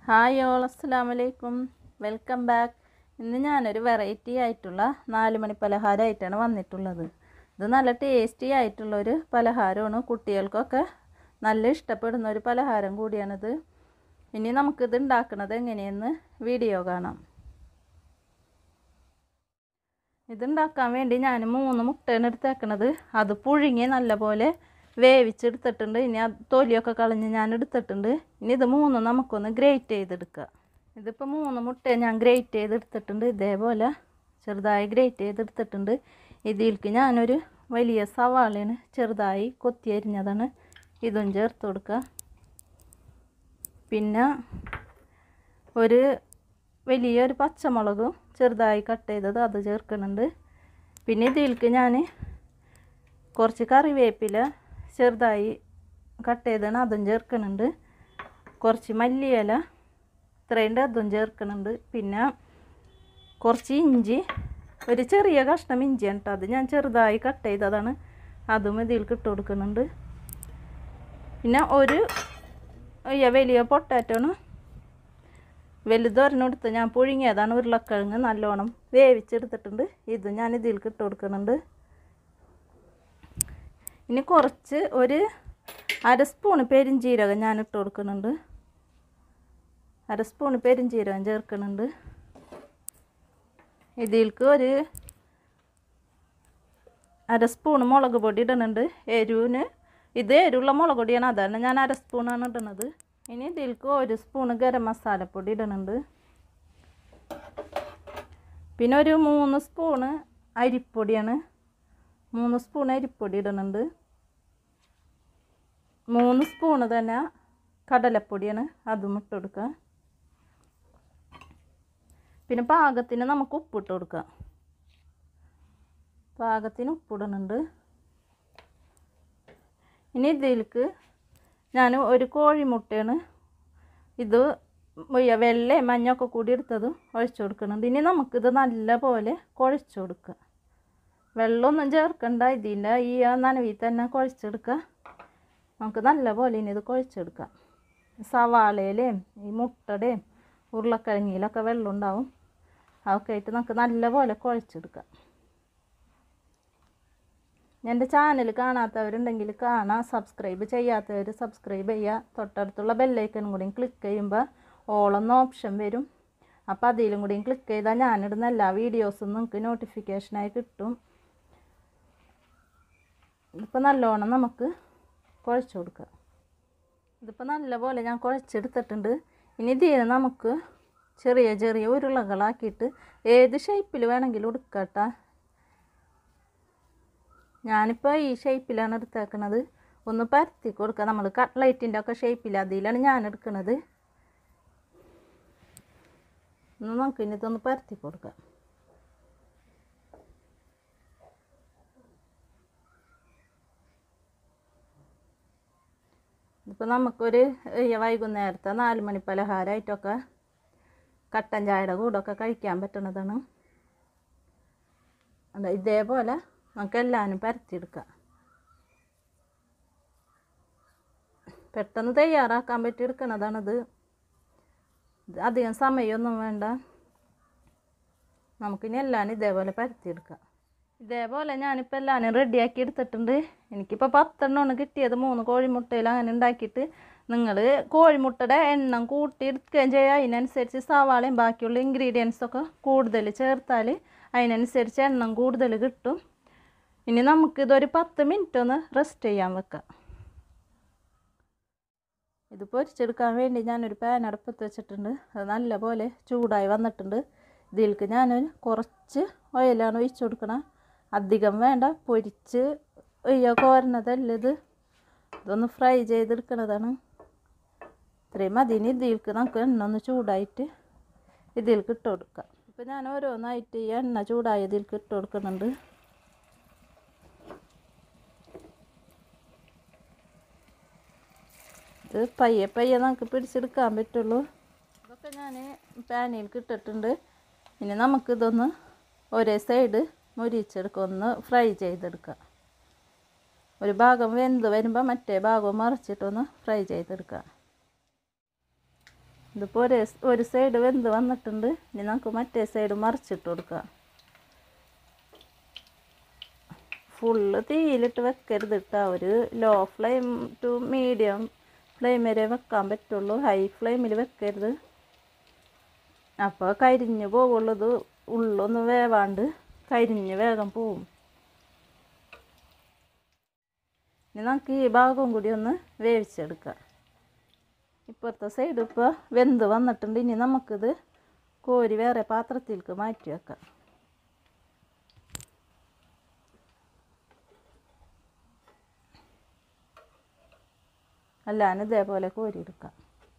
hi all അസ്സലാമു അലൈക്കും welcome back ഇന്ന് ഞാനൊരു വെറൈറ്റി ആയിട്ടുള്ള നാല് മണി പലഹാരമായിട്ടാണ് വന്നിട്ടുള്ളത് ഇത് നല്ല ടേസ്റ്റി ആയിട്ടുള്ള ഒരു പലഹാരമാണ് കുട്ടികൾക്കൊക്കെ നല്ല ഇഷ്ടപ്പെടുന്ന ഒരു പലഹാരം കൂടിയാണിത് ഇനി നമുക്കിത് ഉണ്ടാക്കുന്നത് എങ്ങനെയെന്ന് വീഡിയോ കാണാം ഇതുണ്ടാക്കാൻ വേണ്ടി ഞാൻ മൂന്ന് മുട്ടയാണ് എടുത്തേക്കണത് അത് പുഴുങ്ങി നല്ലപോലെ വേവിച്ചെടുത്തിട്ടുണ്ട് ഇനി ആ തൊലിയൊക്കെ കളഞ്ഞ് ഞാൻ എടുത്തിട്ടുണ്ട് ഇനി ഇത് മൂന്നും നമുക്കൊന്ന് ഗ്രേറ്റ് ചെയ്തെടുക്കുക ഇതിപ്പോൾ മൂന്ന് മുട്ട ഞാൻ ഗ്രേറ്റ് ചെയ്തെടുത്തിട്ടുണ്ട് ഇതേപോലെ ചെറുതായി ഗ്രേറ്റ് ചെയ്തെടുത്തിട്ടുണ്ട് ഇതിലേക്ക് ഞാനൊരു വലിയ സവാളയാണ് ചെറുതായി കൊത്തി അരിഞ്ഞതാണ് ഇതും ചേർത്ത് കൊടുക്കുക പിന്നെ ഒരു വലിയൊരു പച്ചമുളകും ചെറുതായി കട്ട് ചെയ്തത് അത് ചേർക്കുന്നുണ്ട് പിന്നെ ഇതിലേക്ക് ഞാൻ കുറച്ച് കറിവേപ്പില ചെറുതായി കട്ട് ചെയ്താണ് അതും ചേർക്കുന്നുണ്ട് കുറച്ച് മല്ലിയില ഇത്രയുണ്ട് അതും ചേർക്കുന്നുണ്ട് പിന്നെ കുറച്ച് ഇഞ്ചി ഒരു ചെറിയ കഷ്ണം ഇഞ്ചിയാണ് കേട്ടോ അത് ഞാൻ ചെറുതായി കട്ട് ചെയ്തതാണ് അതും ഇതിലേക്ക് ഇട്ട് കൊടുക്കുന്നുണ്ട് പിന്നെ ഒരു അയ്യ വലിയ പൊട്ടാറ്റോണ് വലുതൊരെണ്ണെടുത്ത് ഞാൻ പുഴുങ്ങിയതാണ് ഉരുളക്കിഴങ്ങ് നല്ലോണം വേവിച്ചെടുത്തിട്ടുണ്ട് ഇത് ഞാൻ ഇതിലേക്ക് ഇട്ട് കൊടുക്കുന്നുണ്ട് ഇനി കുറച്ച് ഒരു അര സ്പൂണ് പെരിഞ്ചീരകം ഞാൻ ഇട്ട് കൊടുക്കുന്നുണ്ട് അര സ്പൂണ് പെരിഞ്ചീരകം ചേർക്കുന്നുണ്ട് ഇതിലേക്ക് ഒരു അര സ്പൂണ് മുളക് പൊടി ഇടുന്നുണ്ട് എരിവിന് ഇത് എരിവുള്ള മുളക് പൊടിയാണ് അതാണ് ഞാൻ അര സ്പൂണാണ് ഇടുന്നത് ഇനി ഇതിലേക്ക് ഒരു സ്പൂണ് ഗരം മസാലപ്പൊടി ഇടുന്നുണ്ട് പിന്നെ ഒരു മൂന്ന് സ്പൂണ് അരിപ്പൊടിയാണ് മൂന്ന് സ്പൂൺ അരിപ്പൊടി ഇടുന്നുണ്ട് മൂന്ന് സ്പൂണ് തന്നെ കടലപ്പൊടിയാണ് അതും ഇട്ട് കൊടുക്കുക പിന്നെ പാകത്തിന് നമുക്ക് ഉപ്പിട്ട് കൊടുക്കാം പാകത്തിന് ഉപ്പിടുന്നുണ്ട് ഇനി ഇതിലേക്ക് ഞാൻ ഒരു കോഴിമുട്ടയാണ് ഇത് വെള്ളയും മഞ്ഞൊക്കെ കൂടി എടുത്തതും ഒഴിച്ചു കൊടുക്കുന്നുണ്ട് ഇനി നമുക്കിത് നല്ല പോലെ കുഴച്ച് കൊടുക്കുക വെള്ളമൊന്നും ചേർക്കണ്ട ഇതിൻ്റെ ഈ നനവിൽ തന്നെ കുഴച്ചെടുക്കുക നമുക്ക് നല്ല പോലെ ഇനി ഇത് കുഴച്ചെടുക്കാം സവാളയിലേയും ഈ മുട്ടയുടെയും ഉരുളക്കിഴങ്ങിയിലൊക്കെ വെള്ളം ഉണ്ടാവും അതൊക്കെ ആയിട്ട് നമുക്ക് നല്ല പോലെ കുഴച്ചെടുക്കാം എൻ്റെ ചാനൽ കാണാത്തവരുണ്ടെങ്കിൽ കാണാം സബ്സ്ക്രൈബ് ചെയ്യാത്തവർ സബ്സ്ക്രൈബ് ചെയ്യുക തൊട്ടടുത്തുള്ള ബെല്ലൈക്കനും കൂടിയും ക്ലിക്ക് ചെയ്യുമ്പോൾ ഓളെന്ന ഓപ്ഷൻ വരും അപ്പോൾ അതിലും കൂടിയും ക്ലിക്ക് ചെയ്താൽ ഞാനിടുന്ന എല്ലാ വീഡിയോസും നിങ്ങൾക്ക് നോട്ടിഫിക്കേഷനായി കിട്ടും ഇതിപ്പോൾ നല്ലോണം നമുക്ക് കുഴച്ച് കൊടുക്കുക ഇതിപ്പോൾ നല്ലപോലെ ഞാൻ കുഴച്ചെടുത്തിട്ടുണ്ട് ഇനി ഇതിന് നമുക്ക് ചെറിയ ചെറിയ ഉരുളകളാക്കിയിട്ട് ഏത് ഷേപ്പിൽ വേണമെങ്കിലും എടുക്കട്ടെ ഞാനിപ്പോൾ ഈ ഷേപ്പിലാണ് എടുത്തേക്കണത് ഒന്ന് പരത്തി കൊടുക്കുക നമ്മൾ കട്ട്ലൈറ്റിൻ്റെ ഒക്കെ ഷേപ്പിൽ അതിലാണ് ഞാൻ എടുക്കുന്നത് ഒന്ന് നമുക്ക് ഇനി ഇതൊന്ന് പരത്തി കൊടുക്കാം ഇപ്പോൾ നമുക്കൊരു വൈകുന്നേരത്തെ നാല് മണി പലഹാരമായിട്ടൊക്കെ കട്ടൻ ചായയുടെ കൂടെയൊക്കെ കഴിക്കാൻ പറ്റുന്നതാണ് അല്ല ഇതേപോലെ നമുക്ക് എല്ലാവരും പരത്തിയെടുക്കാം പെട്ടെന്ന് തയ്യാറാക്കാൻ പറ്റി എടുക്കണതാണിത് അധികം സമയമൊന്നും വേണ്ട നമുക്കിനി എല്ലാവരും ഇതേപോലെ പരത്തിയെടുക്കാം ഇതേപോലെ ഞാനിപ്പോൾ എല്ലാവരും റെഡിയാക്കി എടുത്തിട്ടുണ്ട് എനിക്കിപ്പോൾ പത്തെണ്ണമാണ് കിട്ടിയത് മൂന്ന് കോഴിമുട്ടയിൽ അങ്ങനെ ഉണ്ടാക്കിയിട്ട് നിങ്ങൾ കോഴിമുട്ടയുടെ എണ്ണം കൂട്ടി എടുക്കുകയും ചെയ്യുക അതിനനുസരിച്ച് സവാളയും ബാക്കിയുള്ള ഇൻഗ്രീഡിയൻസൊക്കെ കൂടുതൽ ചേർത്താൽ അതിനനുസരിച്ച് എണ്ണം കൂടുതൽ കിട്ടും ഇനി നമുക്കിതൊരു പത്ത് മിനിറ്റ് ഒന്ന് റെസ്റ്റ് ചെയ്യാൻ വെക്കാം ഇത് പൊരിച്ചെടുക്കാൻ വേണ്ടി ഞാനൊരു പാൻ അടുപ്പത്ത് വെച്ചിട്ടുണ്ട് അത് നല്ലപോലെ ചൂടായി വന്നിട്ടുണ്ട് ഇതിലേക്ക് ഞാനൊരു കുറച്ച് ഓയിലാണ് ഒഴിച്ചു കൊടുക്കണം അധികം വേണ്ട പൊരിച്ച് ഒയ്യോ കോരണതല്ല ഇത് ഇതൊന്ന് ഫ്രൈ ചെയ്തെടുക്കണതാണ് ഇത്രയും മതി ഇനി ഇതിലേക്ക് നമുക്ക് എണ്ണ ഒന്ന് ചൂടായിട്ട് ഇതിലേക്ക് ഇട്ട് കൊടുക്കാം ഇപ്പം ഞാൻ ഓരോന്നായിട്ട് ഈ എണ്ണ ചൂടായതിലേക്ക് ഇട്ട് കൊടുക്കുന്നുണ്ട് ഇത് പയ്യെ പയ്യെ നമുക്ക് പിടിച്ചെടുക്കാൻ പറ്റുള്ളൂ ഇതൊക്കെ ഞാൻ പാനിലേക്ക് ഇട്ടിട്ടുണ്ട് ഇനി നമുക്കിതൊന്ന് ഒരേ സൈഡ് മുരിച്ചെടുക്കുക ഒന്ന് ഫ്രൈ ചെയ്തെടുക്കുക ഒരു ഭാഗം വെന്ത് വരുമ്പോൾ മറ്റേ ഭാഗം മറിച്ചിട്ടൊന്ന് ഫ്രൈ ചെയ്തെടുക്കുക ഇതിപ്പോൾ ഒരു ഒരു സൈഡ് വെന്ത് വന്നിട്ടുണ്ട് ഇനി നമുക്ക് മറ്റേ സൈഡ് മറിച്ചിട്ട് കൊടുക്കാം ഫുള്ള് തീയിലിട്ട് വെക്കരുത് കേട്ടോ ഒരു low flame to medium flame വരെ വെക്കാൻ പറ്റുള്ളൂ ഹൈ ഫ്ലെയിമിൽ വെക്കരുത് അപ്പോൾ കരിഞ്ഞ് പോകുള്ളൂ ഇത് ഉള്ളൊന്നും വേവാണ്ട് കരിഞ്ഞ് വേഗം പോവും ഇനി നമുക്ക് ഈ ഭാഗവും കൂടി ഒന്ന് വേവിച്ചെടുക്കാം ഇപ്പോഴത്തെ സൈഡ് ഇപ്പോൾ വെന്ത് വന്നിട്ടുണ്ട് ഇനി നമുക്കിത് കോരി വേറെ പാത്രത്തിലേക്ക് മാറ്റി വെക്കാം എല്ലാനും ഇതേപോലെ കോരിയെടുക്കാം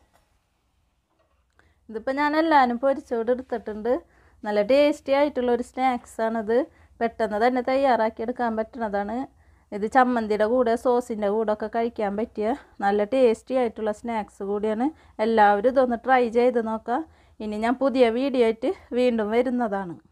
ഇതിപ്പോൾ ഞാൻ എല്ലാനും പൊരിച്ചോട് എടുത്തിട്ടുണ്ട് നല്ല ടേസ്റ്റി ആയിട്ടുള്ളൊരു സ്നാക്സാണിത് പെട്ടെന്ന് തന്നെ തയ്യാറാക്കി എടുക്കാൻ പറ്റുന്നതാണ് ഇത് ചമ്മന്തിയുടെ കൂടെ സോസിൻ്റെ കൂടെ ഒക്കെ കഴിക്കാൻ പറ്റിയ നല്ല ടേസ്റ്റി ആയിട്ടുള്ള സ്നാക്സ് കൂടിയാണ് എല്ലാവരും ഇതൊന്ന് ട്രൈ ചെയ്ത് നോക്കാം ഇനി ഞാൻ പുതിയ വീഡിയോ ആയിട്ട് വീണ്ടും വരുന്നതാണ്